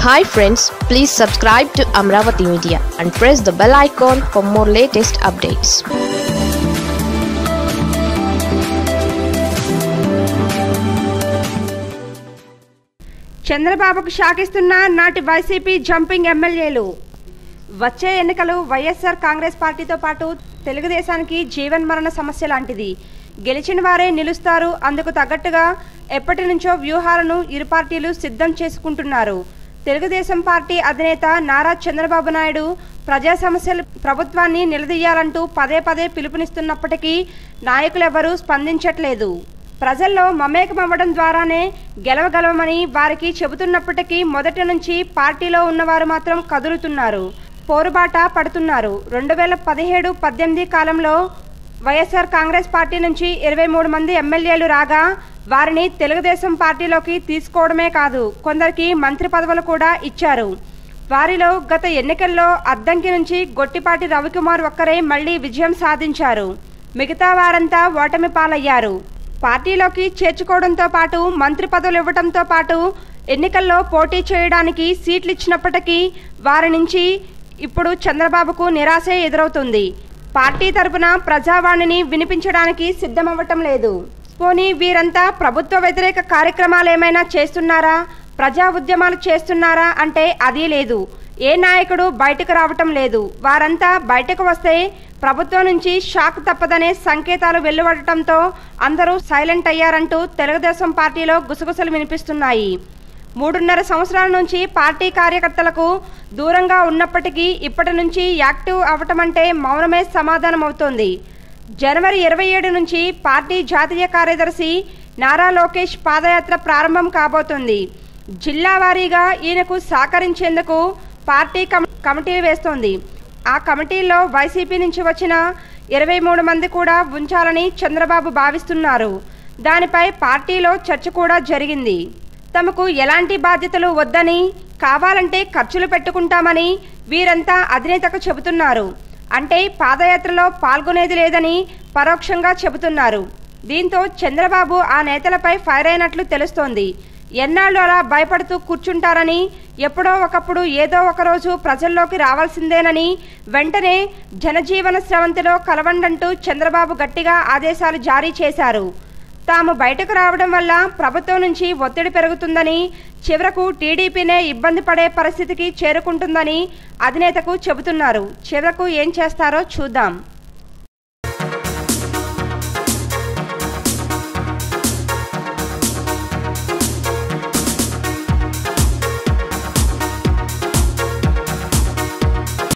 hi friends please subscribe to Amaravati media and press the bell icon for more latest updates చంద్రబాబుకు షాకిస్తున్న నాటి YCP jumping ఎమ్మెల్యేలు వచ్చే ఎన్నికలు వైఎస్ఆర్ కాంగ్రెస్ పార్టీతో పాటు తెలుగుదేశానికి జీవన్మరణ సమస్య లాంటిది గెలిచిన వారే నిలుస్తారు అందుకు తగ్గట్టుగా ఎప్పటి నుంచో వ్యూహాలను ఇరు పార్టీలు సిద్ధం చేసుకుంటున్నారు తెలుగుదేశం పార్టీ అధినేత నారా చంద్రబాబు నాయుడు ప్రజా సమస్యలు ప్రభుత్వాన్ని నిలదీయాలంటూ పదే పదే పిలుపునిస్తున్నప్పటికీ నాయకులెవరూ స్పందించట్లేదు ప్రజల్లో మమేకమవ్వడం ద్వారానే గెలవగలమని వారికి చెబుతున్నప్పటికీ మొదటి నుంచి పార్టీలో ఉన్నవారు మాత్రం కదులుతున్నారు పోరుబాట పడుతున్నారు రెండు వేల పదిహేడు పద్దెనిమిది కాలంలో వైఎస్ఆర్ కాంగ్రెస్ పార్టీ నుంచి ఇరవై మూడు మంది ఎమ్మెల్యేలు రాగా వారిని తెలుగుదేశం పార్టీలోకి తీసుకోవడమే కాదు కొందరికి మంత్రి పదవులు కూడా ఇచ్చారు వారిలో గత ఎన్నికల్లో అద్దంకి నుంచి గొట్టిపాటి రవికుమార్ ఒక్కరే మళ్లీ విజయం సాధించారు మిగతా వారంతా ఓటమి పాలయ్యారు పార్టీలోకి చేర్చుకోవడంతో పాటు మంత్రి పదవులు ఇవ్వడంతో పాటు ఎన్నికల్లో పోటీ చేయడానికి సీట్లు ఇచ్చినప్పటికీ వారి నుంచి ఇప్పుడు చంద్రబాబుకు నిరాశే ఎదురవుతుంది పార్టీ తరపున ప్రజావాణిని వినిపించడానికి సిద్ధమవ్వటం లేదు పోనీ వీరంతా ప్రభుత్వ వ్యతిరేక కార్యక్రమాలు ఏమైనా చేస్తున్నారా ప్రజా ఉద్యమాలు చేస్తున్నారా అంటే అది లేదు ఏ నాయకుడు బయటకు రావటం లేదు వారంతా బయటకు వస్తే ప్రభుత్వం నుంచి షాక్ తప్పదనే సంకేతాలు వెలువడటంతో అందరూ సైలెంట్ అయ్యారంటూ తెలుగుదేశం పార్టీలో గుసగుసలు వినిపిస్తున్నాయి మూడున్నర సంవత్సరాల నుంచి పార్టీ కార్యకర్తలకు దూరంగా ఉన్నప్పటికీ ఇప్పటి నుంచి యాక్టివ్ అవటం అంటే మౌనమే సమాధానం అవుతోంది జనవరి ఇరవై ఏడు నుంచి పార్టీ జాతీయ కార్యదర్శి నారా లోకేష్ పాదయాత్ర ప్రారంభం కాబోతోంది జిల్లా వారీగా ఈయనకు సహకరించేందుకు పార్టీ కమ కమిటీ వేస్తోంది ఆ కమిటీలో వైసీపీ నుంచి వచ్చిన ఇరవై మూడు మంది కూడా ఉంచాలని చంద్రబాబు భావిస్తున్నారు దానిపై పార్టీలో చర్చ కూడా జరిగింది తమకు ఎలాంటి బాధ్యతలు వద్దని కావాలంటే ఖర్చులు పెట్టుకుంటామని వీరంతా అధినేతకు చెబుతున్నారు అంటే పాదయాత్రలో పాల్గొనేది లేదని పరోక్షంగా చెబుతున్నారు దీంతో చంద్రబాబు ఆ నేతలపై ఫైర్ అయినట్లు తెలుస్తోంది ఎన్నాళ్ళు అలా భయపడుతూ కూర్చుంటారని ఎప్పుడో ఒకప్పుడు ఏదో ఒకరోజు ప్రజల్లోకి రావాల్సిందేనని వెంటనే జనజీవన స్రవంతిలో కలవండంటూ చంద్రబాబు గట్టిగా ఆదేశాలు జారీ చేశారు తాము బయటకు రావడం వల్ల ప్రభుత్వం నుంచి ఒత్తిడి పెరుగుతుందని చివరకు టీడీపీనే ఇబ్బంది పడే పరిస్థితికి చేరుకుంటుందని అధినేతకు చెబుతున్నారు చివరకు ఏం చేస్తారో చూద్దాం